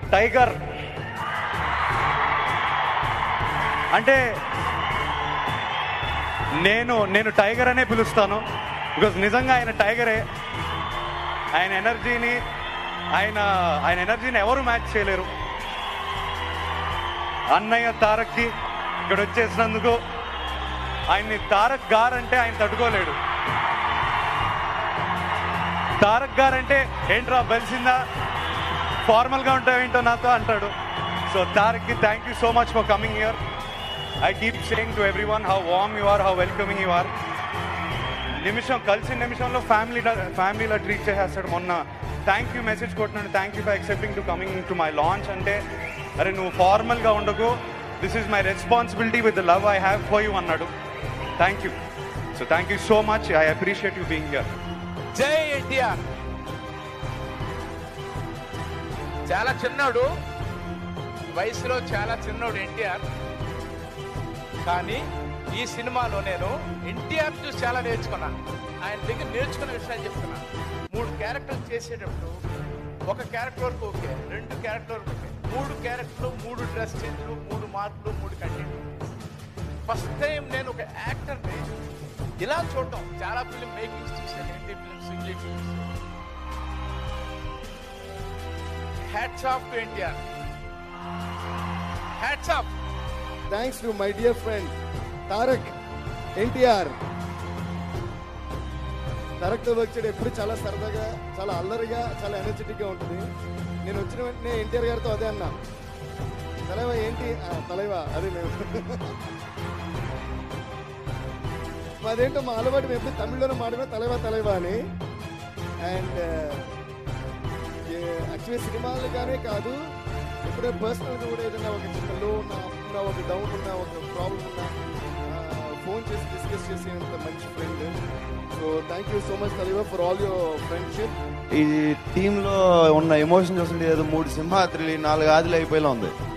tiger అంటే నేను నేను టైగర్ అనే పిలుస్తాను బికాజ్ నిజంగా ఆయన టైగరే ఆయన ఎనర్జీని ఆయన ఆయన ఎనర్జీని ఎవరు మ్యాచ్ చేయలేరు అన్నయ్య తారక్కి ఇక్కడ వచ్చేసినందుకు ఆయన్ని తారక్ గారు అంటే ఆయన తట్టుకోలేడు తారక్ గారు అంటే ఏంట్రా బలిసిందా ఫార్మల్గా ఉంటావు ఏంటో నాతో అంటాడు సో తారక్కి thank you so much for coming here I keep saying to every one how warm you are how welcoming you are నిమిషం కలిసిన నిమిషంలో ఫ్యామిలీ ఫ్యామిలీలో ట్రీట్ చేసేస్తాడు మొన్న థ్యాంక్ యూ మెసేజ్ కొట్టినాడు thank you for accepting to coming to my launch అంటే అరే నువ్వు ఫార్మల్గా ఉండకు this is my responsibility with love I have for you అన్నాడు thank you so thank you so much I appreciate you being here జై ఎన్టీఆర్ చాలా చిన్నోడు వయసులో చాలా చిన్నోడు ఎన్టీఆర్ కానీ ఈ సినిమాలో నేను ఎన్టీఆర్ చూసి చాలా నేర్చుకున్నాను ఆయన దగ్గర నేర్చుకున్న విషయాలు చెప్తున్నాను మూడు క్యారెక్టర్లు చేసేటప్పుడు ఒక క్యారెక్టర్ వరకు ఓకే రెండు క్యారెక్టర్ వరకు ఓకే మూడు క్యారెక్టర్లు మూడు డ్రెస్ చేంజ్లు మూడు మార్కులు మూడు కంటెంట్ ఫస్ట్ టైం నేను ఒక యాక్టర్ని ఇలా చూడటం చాలా ఫిల్మ్ మేకింగ్స్ చూసాను Hindi films English films hats off to NTR hats off thanks to my dear friend Tarak NTR తారక్తో వర్క్ చేయడం ఎప్పుడు చాలా సరదాగా చాలా అల్లరిగా చాలా ఎనర్జెటిక్గా ఉంటుంది నేను వచ్చిన వెంటనే ఎన్టీఆర్ గారితో అదే అన్నా తలైవా ఏంటి "ఆ, తలైవా అదే మేము అదేంటో మా అలవాటు మేము ఎప్పుడు తమిళ్లోనే మాడమే తలైవా తలైవా అని అండ్ యాక్చువల్లీ సినిమాలుగానే కాదు ఎప్పుడే పర్సనల్గా కూడా ఏదైనా ఒక చిన్న లో ఉన్నా ఉన్నా ఒక డౌన్ ఉన్నా ఒక ప్రాబ్లం ఉన్నా ఫోన్ చేసి డిస్కస్ చేసేంత మంచి friend so thank you so much తలివా ఫర్ ఆల్ యువర్ ఫ్రెండ్షిప్ ఈ టీంలో ఉన్న ఎమోషన్ చూస్తుంటే ఏదో మూడు సింహాద్రి నాలుగు ఆదిలు అయిపోయేలా ఉంది